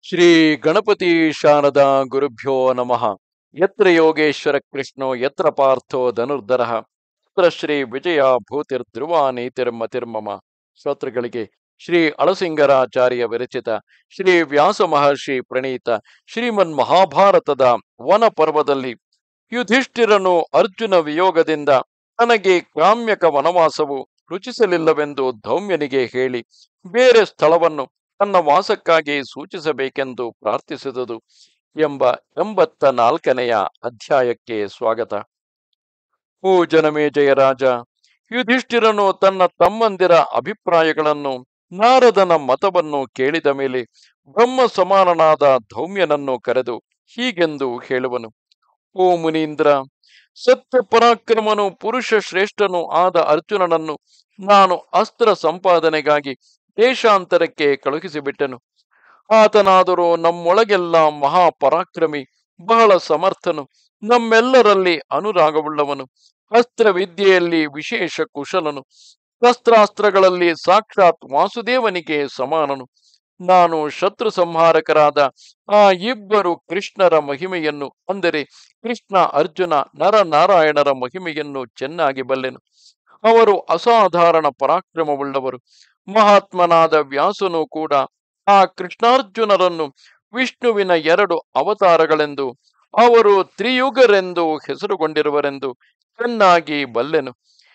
ಶ್ರೀ ಗಣಪತಿ ಶಾರದಾ ಗುರುಭ್ಯೋ ನಮಃ ಯತ್ರ ಯೋಗೇಶ್ವರ ಕೃಷ್ಣೋ ಯತ್ರ ಪಾರ್ಥೋ ಧನುರ್ಧರ ಯತ್ರ ಶ್ರೀ ವಿಜಯ ಭೂತಿರ್ಧ್ರುವ ನೀತಿರ್ಮತಿರ್ಮಮ ಶ್ರೋತೃಗಳಿಗೆ ಶ್ರೀ ಅಳಸಿಂಗರಾಚಾರ್ಯ ವಿರಚಿತ ಶ್ರೀ ವ್ಯಾಸ ಮಹರ್ಷಿ ಪ್ರಣೀತ ಶ್ರೀಮನ್ ಮಹಾಭಾರತದ ವನ ಪರ್ವದಲ್ಲಿ ಯುಧಿಷ್ಠಿರನು ಅರ್ಜುನ ವಿಯೋಗದಿಂದ ತನಗೆ ಕಾಮ್ಯಕ ವನವಾಸವು ರುಚಿಸಲಿಲ್ಲವೆಂದು ಧೌಮ್ಯನಿಗೆ ಹೇಳಿ ಬೇರೆ ಸ್ಥಳವನ್ನು ತನ್ನ ವಾಸಕ್ಕಾಗಿ ಸೂಚಿಸಬೇಕೆಂದು ಪ್ರಾರ್ಥಿಸಿದುದು ಎಂಬ ಎಂಬತ್ತ ನಾಲ್ಕನೆಯ ಅಧ್ಯಾಯಕ್ಕೆ ಸ್ವಾಗತ ಓ ಜನಮೇ ಜಯರಾಜ ಯುಧಿಷ್ಠಿರನು ತನ್ನ ತಮ್ಮಂದಿರ ಅಭಿಪ್ರಾಯಗಳನ್ನು ನಾರದನ ಮತವನ್ನು ಕೇಳಿದ ಮೇಲೆ ಬ್ರಹ್ಮ ಸಮಾನನಾದ ಧೌಮ್ಯನನ್ನು ಕರೆದು ಹೀಗೆಂದು ಹೇಳುವನು ಓ ಮುನೀಂದ್ರ ಸತ್ಯ ಪರಾಕ್ರಮನು ಪುರುಷ ಶ್ರೇಷ್ಠನು ಆದ ಅರ್ಜುನನನ್ನು ನಾನು ಅಸ್ತ್ರ ಸಂಪಾದನೆಗಾಗಿ ದೇಶಾಂತರಕ್ಕೆ ಕಳುಹಿಸಿಬಿಟ್ಟೆನು ಆತನಾದರೂ ನಮ್ಮೊಳಗೆಲ್ಲ ಮಹಾಪರಾಕ್ರಮಿ ಬಹಳ ಸಮರ್ಥನು ನಮ್ಮೆಲ್ಲರಲ್ಲಿ ಅನುರಾಗವುಳ್ಳವನು ಅಸ್ತ್ರವಿದ್ಯೆಯಲ್ಲಿ ವಿಶೇಷ ಕುಶಲನು ಶಸ್ತ್ರಾಸ್ತ್ರಗಳಲ್ಲಿ ಸಾಕ್ಷಾತ್ ವಾಸುದೇವನಿಗೆ ಸಮಾನನು ನಾನು ಶತ್ರು ಸಂಹಾರಕರಾದ ಆ ಇಬ್ಬರು ಕೃಷ್ಣರ ಮಹಿಮೆಯನ್ನು ಅಂದರೆ ಕೃಷ್ಣ ಅರ್ಜುನ ನರನಾರಾಯಣರ ಮಹಿಮೆಯನ್ನು ಚೆನ್ನಾಗಿ ಬಲ್ಲೆನು ಅವರು ಅಸಾಧಾರಣ ಪರಾಕ್ರಮವುಳ್ಳವರು ಮಹಾತ್ಮನಾದ ವ್ಯಾಸನು ಕೂಡ ಆ ಕೃಷ್ಣಾರ್ಜುನರನ್ನು ವಿಷ್ಣುವಿನ ಎರಡು ಅವತಾರಗಳೆಂದು ಅವರು ತ್ರಿಯುಗರೆಂದು ಹೆಸರುಗೊಂಡಿರುವರೆಂದು ಚೆನ್ನಾಗಿ ಬಲ್ಲೆನು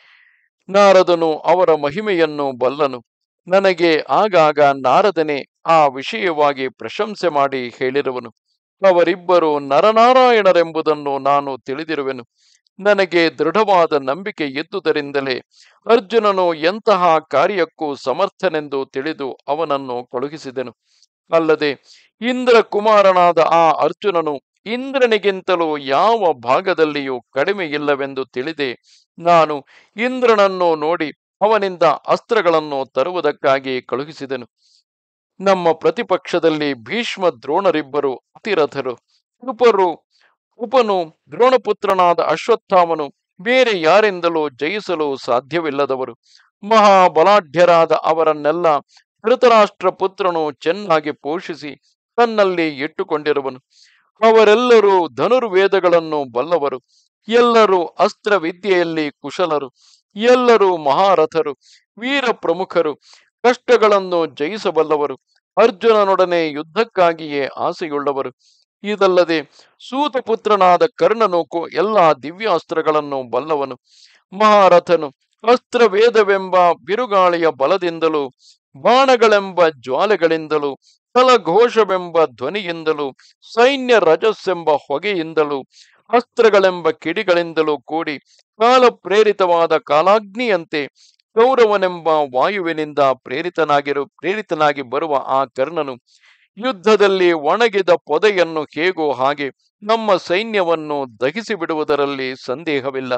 ನಾರದನು ಅವರ ಮಹಿಮೆಯನ್ನು ಬಲ್ಲನು ನನಗೆ ಆಗಾಗ ನಾರದನೇ ಆ ವಿಷಯವಾಗಿ ಪ್ರಶಂಸೆ ಮಾಡಿ ಹೇಳಿರುವನು ಅವರಿಬ್ಬರು ನರನಾರಾಯಣರೆಂಬುದನ್ನು ನಾನು ತಿಳಿದಿರುವೆನು ನನಗೆ ದೃಢವಾದ ನಂಬಿಕೆ ಇದ್ದುದರಿಂದಲೇ ಅರ್ಜುನನು ಎಂತಹ ಕಾರ್ಯಕ್ಕೂ ಸಮರ್ಥನೆಂದು ತಿಳಿದು ಅವನನ್ನು ಕಳುಹಿಸಿದೆನು ಅಲ್ಲದೆ ಇಂದ್ರ ಕುಮಾರನಾದ ಆ ಅರ್ಜುನನು ಇಂದ್ರನಿಗಿಂತಲೂ ಯಾವ ಭಾಗದಲ್ಲಿಯೂ ಕಡಿಮೆ ಇಲ್ಲವೆಂದು ತಿಳಿದೆ ನಾನು ಇಂದ್ರನನ್ನು ನೋಡಿ ಅವನಿಂದ ಅಸ್ತ್ರಗಳನ್ನು ತರುವುದಕ್ಕಾಗಿ ಕಳುಹಿಸಿದೆನು ನಮ್ಮ ಪ್ರತಿಪಕ್ಷದಲ್ಲಿ ಭೀಷ್ಮ ದ್ರೋಣರಿಬ್ಬರು ಅತಿರಥರು ಕೃಪರು ಉಪನು ದ್ರೋಣಪುತ್ರನಾದ ಅಶ್ವತ್ಥಾಮನು ಬೇರೆ ಯಾರಿಂದಲೂ ಜಯಿಸಲು ಸಾಧ್ಯವಿಲ್ಲದವರು ಮಹಾಬಲಾಢ್ಯರಾದ ಅವರನ್ನೆಲ್ಲ ಧೃತರಾಷ್ಟ್ರ ಪುತ್ರನು ಚೆನ್ನಾಗಿ ಪೋಷಿಸಿ ತನ್ನಲ್ಲಿ ಇಟ್ಟುಕೊಂಡಿರುವನು ಅವರೆಲ್ಲರೂ ಧನುರ್ವೇದಗಳನ್ನು ಬಲ್ಲವರು ಎಲ್ಲರೂ ಅಸ್ತ್ರವಿದ್ಯೆಯಲ್ಲಿ ಕುಶಲರು ಎಲ್ಲರೂ ಮಹಾರಥರು ವೀರ ಪ್ರಮುಖರು ಕಷ್ಟಗಳನ್ನು ಜಯಿಸಬಲ್ಲವರು ಅರ್ಜುನನೊಡನೆ ಯುದ್ಧಕ್ಕಾಗಿಯೇ ಆಸೆಯುಳ್ಳವರು ಇದಲ್ಲದೆ ಸೂತಪುತ್ರನಾದ ಕರ್ಣನು ಎಲ್ಲಾ ದಿವ್ಯಾಸ್ತ್ರಗಳನ್ನು ಬಲ್ಲವನು ಮಹಾರಥನು ಅಸ್ತ್ರವೇದವೆಂಬ ಬಿರುಗಾಳಿಯ ಬಲದಿಂದಲೂ ಬಾಣಗಳೆಂಬ ಜ್ವಾಲೆಗಳಿಂದಲೂ ಕಲಘೋಷವೆಂಬ ಧ್ವನಿಯಿಂದಲೂ ಸೈನ್ಯ ರಜಸ್ಸೆಂಬ ಹೊಗೆಯಿಂದಲೂ ಅಸ್ತ್ರಗಳೆಂಬ ಕಿಡಿಗಳಿಂದಲೂ ಕೂಡಿ ಕಾಲ ಪ್ರೇರಿತವಾದ ಕಾಲಾಗ್ನಿಯಂತೆ ಗೌರವನೆಂಬ ವಾಯುವಿನಿಂದ ಪ್ರೇರಿತನಾಗಿರು ಪ್ರೇರಿತನಾಗಿ ಬರುವ ಆ ಕರ್ಣನು ಯುದ್ಧದಲ್ಲಿ ಒಣಗಿದ ಪೊದೆಯನ್ನು ಹೇಗೋ ಹಾಗೆ ನಮ್ಮ ಸೈನ್ಯವನ್ನು ದಹಿಸಿ ಬಿಡುವುದರಲ್ಲಿ ಸಂದೇಹವಿಲ್ಲ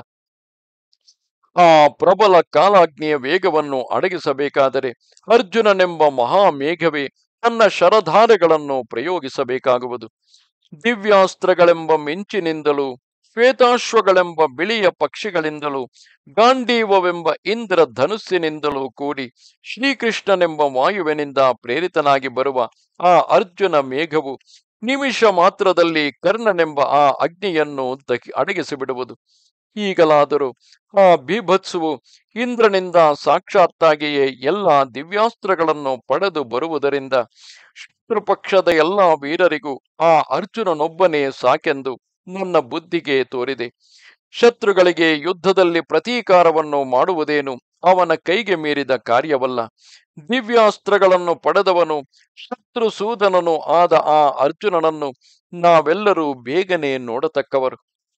ಆ ಪ್ರಬಲ ಕಾಲಾಗ್ನಿಯ ವೇಗವನ್ನು ಅಡಗಿಸಬೇಕಾದರೆ ಅರ್ಜುನನೆಂಬ ಮಹಾಮೇಘವೇ ತನ್ನ ಶರಧಾರೆಗಳನ್ನು ಪ್ರಯೋಗಿಸಬೇಕಾಗುವುದು ದಿವ್ಯಾಸ್ತ್ರಗಳೆಂಬ ಮಿಂಚಿನಿಂದಲೂ ಶ್ವೇತಾಶ್ವಗಳೆಂಬ ಬಿಳಿಯ ಪಕ್ಷಿಗಳಿಂದಲೂ ಗಾಂಡೀವವೆಂಬ ಇಂದ್ರ ಧನುಸ್ಸಿನಿಂದಲೂ ಕೂಡಿ ಶ್ರೀಕೃಷ್ಣನೆಂಬ ವಾಯುವಿನಿಂದ ಪ್ರೇರಿತನಾಗಿ ಬರುವ ಆ ಅರ್ಜುನ ಮೇಘವು ನಿಮಿಷ ಮಾತ್ರದಲ್ಲಿ ಕರ್ಣನೆಂಬ ಆ ಅಗ್ನಿಯನ್ನು ದಹಿ ಅಡಗಿಸಿಬಿಡುವುದು ಈಗಲಾದರೂ ಆ ಬೀಭತ್ಸುವು ಇಂದ್ರನಿಂದ ಸಾಕ್ಷಾತ್ತಾಗಿಯೇ ಎಲ್ಲ ದಿವ್ಯಾಸ್ತ್ರಗಳನ್ನು ಪಡೆದು ಬರುವುದರಿಂದ ಶತ್ರುಪಕ್ಷದ ಎಲ್ಲ ವೀರರಿಗೂ ಆ ಅರ್ಜುನನೊಬ್ಬನೇ ಸಾಕೆಂದು ನನ್ನ ಬುದ್ಧಿಗೆ ತೋರಿದೆ ಶತ್ರುಗಳಿಗೆ ಯುದ್ಧದಲ್ಲಿ ಪ್ರತೀಕಾರವನ್ನು ಮಾಡುವುದೇನು ಅವನ ಕೈಗೆ ಮೀರಿದ ಕಾರ್ಯವಲ್ಲ ದಿವ್ಯಾಸ್ತ್ರಗಳನ್ನು ಪಡೆದವನು ಶತ್ರು ಸೂದನನು ಆದ ಆ ಅರ್ಜುನನನ್ನು ನಾವೆಲ್ಲರೂ ಬೇಗನೆ ನೋಡತಕ್ಕವರು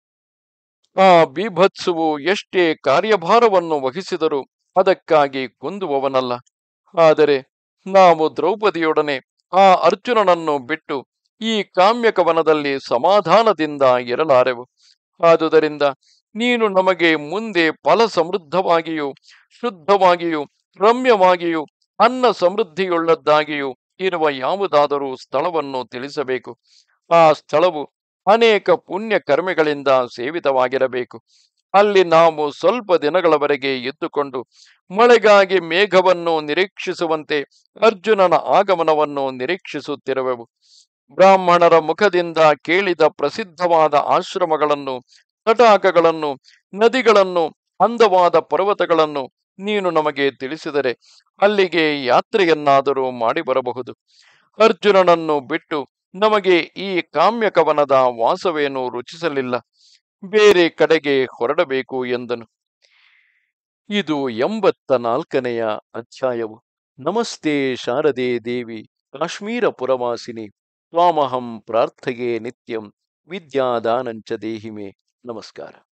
ಆ ಬೀಭತ್ಸುವು ಎಷ್ಟೇ ಕಾರ್ಯಭಾರವನ್ನು ವಹಿಸಿದರೂ ಅದಕ್ಕಾಗಿ ಕುಂದುವವನಲ್ಲ ಆದರೆ ನಾವು ದ್ರೌಪದಿಯೊಡನೆ ಆ ಅರ್ಜುನನನ್ನು ಬಿಟ್ಟು ಈ ಕಾಮ್ಯಕವನದಲ್ಲಿ ಸಮಾಧಾನದಿಂದ ಇರಲಾರೆವು ಆದುದರಿಂದ ನೀನು ನಮಗೆ ಮುಂದೆ ಫಲ ಸಮೃದ್ಧವಾಗಿಯೂ ಶುದ್ಧವಾಗಿಯೂ ರಮ್ಯವಾಗಿಯೂ ಅನ್ನ ಸಮೃದ್ಧಿಯುಳ್ಳದ್ದಾಗಿಯೂ ಇರುವ ಯಾವುದಾದರೂ ಸ್ಥಳವನ್ನು ತಿಳಿಸಬೇಕು ಆ ಸ್ಥಳವು ಅನೇಕ ಪುಣ್ಯ ಕರ್ಮೆಗಳಿಂದ ಸೇವಿತವಾಗಿರಬೇಕು ಅಲ್ಲಿ ನಾವು ಸ್ವಲ್ಪ ದಿನಗಳವರೆಗೆ ಇದ್ದುಕೊಂಡು ಮಳೆಗಾಗಿ ಮೇಘವನ್ನು ನಿರೀಕ್ಷಿಸುವಂತೆ ಅರ್ಜುನನ ಆಗಮನವನ್ನು ನಿರೀಕ್ಷಿಸುತ್ತಿರುವೆವು ಬ್ರಾಹ್ಮಣರ ಮುಖದಿಂದ ಕೇಳಿದ ಪ್ರಸಿದ್ಧವಾದ ಆಶ್ರಮಗಳನ್ನು ತಟಾಕಗಳನ್ನು ನದಿಗಳನ್ನು ಅಂದವಾದ ಪರ್ವತಗಳನ್ನು ನೀನು ನಮಗೆ ತಿಳಿಸಿದರೆ ಅಲ್ಲಿಗೆ ಯಾತ್ರೆಯನ್ನಾದರೂ ಮಾಡಿ ಬರಬಹುದು ಅರ್ಜುನನನ್ನು ಬಿಟ್ಟು ನಮಗೆ ಈ ಕಾಮ್ಯಕವನದ ವಾಸವೇನು ರುಚಿಸಲಿಲ್ಲ ಬೇರೆ ಕಡೆಗೆ ಹೊರಡಬೇಕು ಎಂದನು ಇದು ಎಂಬತ್ತ ನಾಲ್ಕನೆಯ ಅಧ್ಯಾಯವು ನಮಸ್ತೆ ಶಾರದೆ ದೇವಿ ಕಾಶ್ಮೀರ ಪುರವಾಸಿನಿ ತ್ವಾಮಹಂ ಪ್ರಾರ್ಥೆಯೇ ನಿತ್ಯಂ ವಿದ್ಯಾದಾನಂಚ ದೇಹಿಮೆ ನಮಸ್ಕಾರ